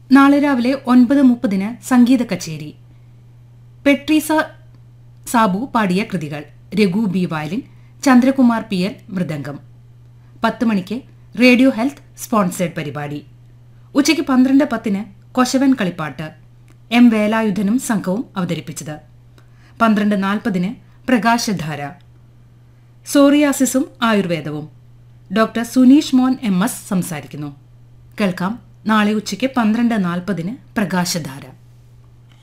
നാളെ രാവിലെ ഒൻപത് മുപ്പതിന് സംഗീത കച്ചേരി പെട്രീസ സാബു പാടിയ കൃതികൾ Raghu B violin Chandrakumar P L mridangam പത്ത് മണിക്ക് റേഡിയോ ഹെൽത്ത് സ്പോൺസേഡ് പരിപാടി ഉച്ചയ്ക്ക് പന്ത്രണ്ട് പത്തിന് കൊശവൻ കളിപ്പാട്ട് എം വേലായുധനും സംഘവും അവതരിപ്പിച്ചത് പന്ത്രണ്ട് നാൽപ്പതിന് പ്രകാശധാര സോറിയാസിസും ആയുർവേദവും ഡോക്ടർ സുനീഷ് മോൻ എം എസ് സംസാരിക്കുന്നു കേൾക്കാം നാളെ ഉച്ചയ്ക്ക് പന്ത്രണ്ട് നാൽപ്പതിന് പ്രകാശധാര